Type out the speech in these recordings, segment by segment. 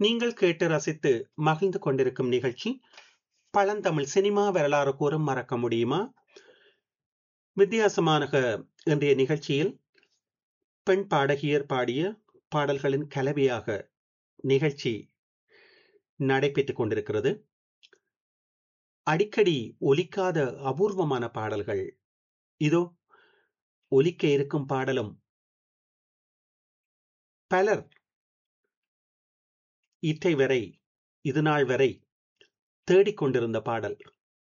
நீங்கள் கேட்டு ரசித்து மகிழ்ந்து கொண்டிருக்கும் நிகழ்ச்சி பழந்தமிழ் சினிமா வரலாறு கூறும் மறக்க முடியுமா வித்தியாசமான இன்றைய நிகழ்ச்சியில் பெண் பாடகியர் பாடிய பாடல்களின் கலவையாக நிகழ்ச்சி நடைபெற்றுக் கொண்டிருக்கிறது அடிக்கடி ஒலிக்காத அபூர்வமான பாடல்கள் இதோ ஒலிக்க இருக்கும் பாடலும் பலர் இற்றை வரை இது நாள் வரை தேடிக்கொண்டிருந்த பாடல்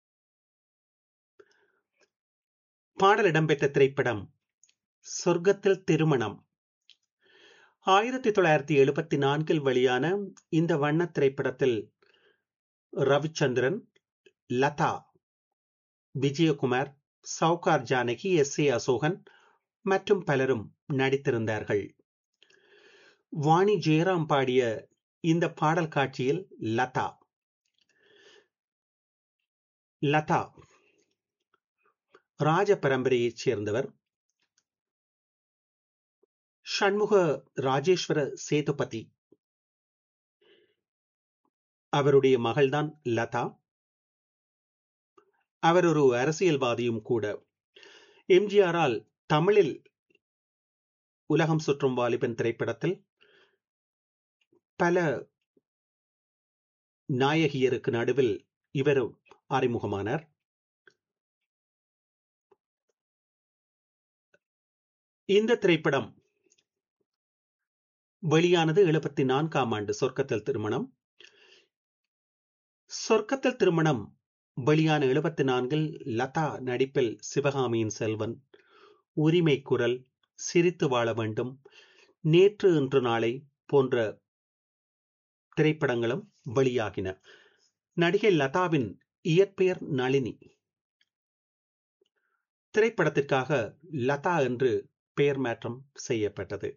பாடல் இடம்பெற்ற திரைப்படம் சொர்க்கத்தில் திருமணம் ஆயிரத்தி தொள்ளாயிரத்தி எழுபத்தி நான்கில் வெளியான இந்த வண்ண திரைப்படத்தில் ரவிச்சந்திரன் லதா விஜயகுமார் சவுகார் ஜானகி எஸ் ஏ அசோகன் மற்றும் பலரும் நடித்திருந்தார்கள் வாணி ஜெயராம் பாடிய இந்த பாடல் காட்சியில் லதா லதா ராஜ பரம்பரையைச் சேர்ந்தவர் ஷண்முக ராஜேஸ்வர சேதுபதி அவருடைய மகள்தான் லதா அவர் ஒரு அரசியல்வாதியும் கூட எம்ஜிஆரால் தமிழில் உலகம் சுற்றும் வாலிபன் திரைப்படத்தில் பல நாயகியருக்கு நடுவில் இவரும் அறிமுகமானார் இந்த திரைப்படம் வெளியானது எழுபத்தி நான்காம் ஆண்டு சொர்க்கத்தில் திருமணம் சொர்க்கத்தில் திருமணம் வெளியான எழுபத்தி நான்கில் லதா நடிப்பில் சிவகாமியின் செல்வன் உரிமை குரல் சிரித்து வாழ வேண்டும் நேற்று இன்று நாளை போன்ற திரைப்படங்களும் வெளியாகின நடிகை லதாவின் இயற்பெயர் நளினி திரைப்படத்திற்காக லதா என்று பெயர் மாற்றம் செய்யப்பட்டது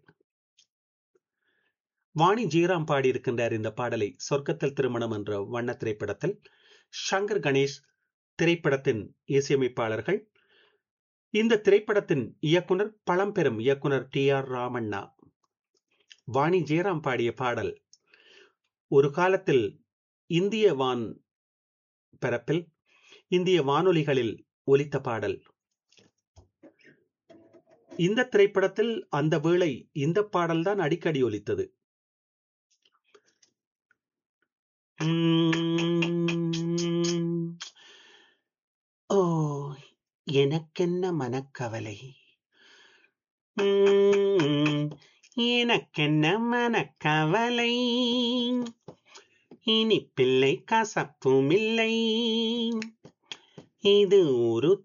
வாணி ஜீராம் பாடியிருக்கின்றார் இந்த பாடலை சொர்க்கத்தில் திருமணம் என்ற வண்ண திரைப்படத்தில் சங்கர் கணேஷ் திரைப்படத்தின் இசையமைப்பாளர்கள் இந்த திரைப்படத்தின் இயக்குனர் பழம்பெரும் இயக்குனர் டி ஆர் ராமண்ணா வாணி ஜெயராம் பாடிய பாடல் ஒரு காலத்தில் இந்திய வான் பரப்பில் இந்திய வானொலிகளில் ஒலித்த பாடல் இந்த திரைப்படத்தில் அந்த வேளை இந்த பாடல்தான் அடிக்கடி ஒலித்தது ஓ எனக்கென்ன மனக்கவலை எனக்கென்ன மனக்கவலை இனி பிள்ளை கசப்பும் இல்லை இது ஒரு